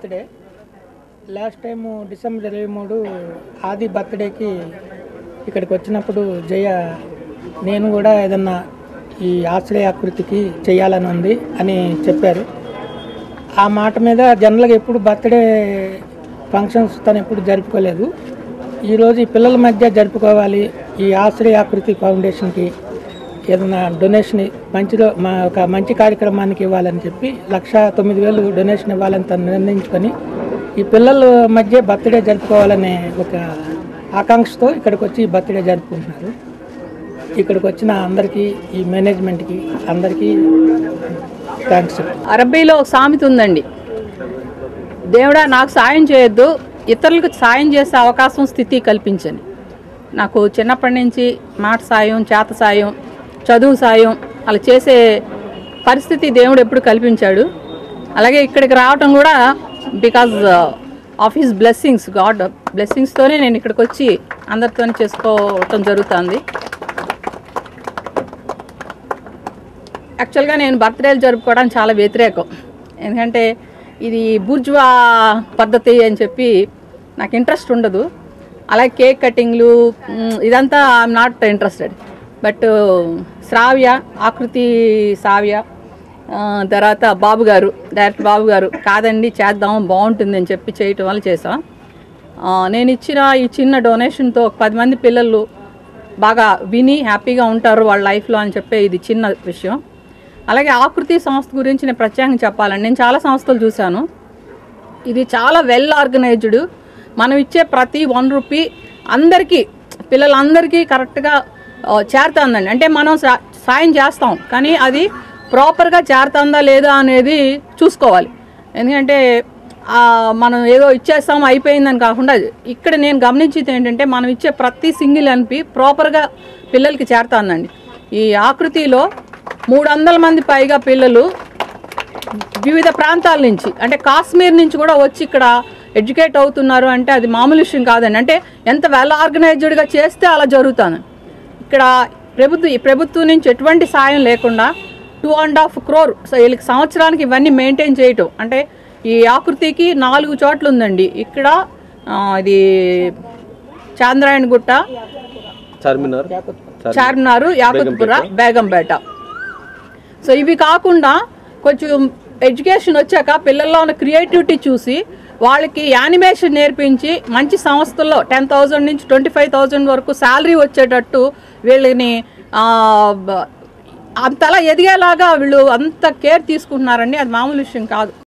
birthday last time December ఇరవై మూడు ఆది బర్త్డేకి ఇక్కడికి వచ్చినప్పుడు జయ నేను కూడా ఏదన్నా ఈ ఆశ్రయాకృతికి చేయాలని ఉంది అని చెప్పారు ఆ మాట మీద జనరల్గా ఎప్పుడు బర్త్డే ఫంక్షన్స్ తను ఎప్పుడు జరుపుకోలేదు ఈరోజు ఈ పిల్లల మధ్య జరుపుకోవాలి ఈ ఆశ్రయాకృతి ఫౌండేషన్కి ఏదైనా డొనేషన్ మంచిదో మా ఒక మంచి కార్యక్రమానికి ఇవ్వాలని చెప్పి లక్ష తొమ్మిది వేలు డొనేషన్ ఇవ్వాలని తను నిర్ణయించుకొని ఈ పిల్లల మధ్య బర్త్డే జరుపుకోవాలనే ఒక ఆకాంక్షతో ఇక్కడికి వచ్చి బర్త్డే జరుపుకుంటున్నారు ఇక్కడికి వచ్చిన అందరికీ ఈ మేనేజ్మెంట్కి అందరికీ థ్యాంక్స్ అరబ్బీలో ఒక సామెత ఉందండి దేవుడా నాకు సాయం చేయొద్దు ఇతరులకు సాయం చేసే అవకాశం స్థితి కల్పించని నాకు చిన్నప్పటి నుంచి మాట సాయం చేత సాయం చదువు సాయం అలా చేసే పరిస్థితి దేవుడు ఎప్పుడు కల్పించాడు అలాగే ఇక్కడికి రావటం కూడా because of his blessings God బ్లెస్సింగ్స్తోనే నేను ఇక్కడికి వచ్చి అందరితో చేసుకోవటం జరుగుతుంది యాక్చువల్గా నేను బర్త్డేలు జరుపుకోవడానికి చాలా వ్యతిరేకం ఎందుకంటే ఇది బూర్జువా పద్ధతి అని చెప్పి నాకు ఇంట్రెస్ట్ ఉండదు అలాగే కేక్ కటింగ్లు మ్, ఇదంతా I'm not interested but Shravya Akruthi Shravya ఆ, తర్వాత బాబు గారు డైరెక్టర్ బాబు గారు కాదండి చేద్దాం బాగుంటుంది అని చెప్పి చేయటం వల్ల చేసాం ఆ, నేను ఇచ్చిన ఈ చిన్న డొనేషన్తో ఒక పది మంది పిల్లలు బాగా విని హ్యాపీగా ఉంటారు వాళ్ళ లైఫ్లో అని చెప్పే ఇది చిన్న విషయం అలాగే ఆకృతి సంస్థ గురించి నేను ప్రత్యేకంగా చెప్పాలండి నేను చాలా సంస్థలు చూశాను ఇది చాలా వెల్ ఆర్గనైజ్డ్ మనం ఇచ్చే ప్రతి వన్ రూపీ అందరికీ పిల్లలందరికీ కరెక్ట్గా ఆ, చేరుతుందండి అంటే మనం సా- సాయం చేస్తాం కానీ అది ప్రాపర్గా చేరుతుందా లేదా అనేది చూసుకోవాలి ఎందుకంటే ఆ, మనం ఏదో ఇచ్చేస్తాం అయిపోయిందని కాకుండా ఇక్కడ నేను గమనించేది ఏంటంటే మనం ఇచ్చే ప్రతి సింగిల్ ఎన్పి ప్రాపర్గా పిల్లలకి చేరుతుందండి ఈ ఆకృతిలో మూడు వందల మంది పైగా పిల్లలు వివిధ ప్రాంతాల నుంచి అంటే కాశ్మీర్ నుంచి కూడా వచ్చి ఇక్కడ ఎడ్యుకేట్ అవుతున్నారు అంటే అది మామూలు విషయం కాదండి అంటే ఎంత వెల్ ఆర్గనైజ్డ్గా చేస్తే అలా జరుగుతుంది ఇక్కడ ప్రభుత్వం ఈ ప్రభుత్వం నుంచి ఎటువంటి సాయం లేకుండా two and half crore so వీళ్ళకి సంవత్సరానికి ఇవన్నీ మెయింటైన్ చేయటం అంటే ఈ ఆకృతికి నాలుగు చోట్ల ఉందండి ఇక్కడ ఆ, ఇది చాంద్రాయణ గుట్ట చార్మినార్ చార్మినారు యాకుత్పుర బేగంపేట సో ఇవి కాకుండా కొంచెం ఎడ్యుకేషన్ వచ్చాక పిల్లల్లో ఉన్న క్రియేటివిటీ చూసి వాళ్ళకి యానిమేషన్ నేర్పించి మంచి సంస్థల్లో టెన్ థౌజండ్ నుంచి ట్వంటీ ఫైవ్ థౌజండ్ వరకు శాలరీ వచ్చేటట్టు వీళ్ళని ఆ, బ- అంతలా ఎదిగేలాగా వీళ్ళు అంత కేర్ తీసుకుంటున్నారండి అది మామూలు విషయం కాదు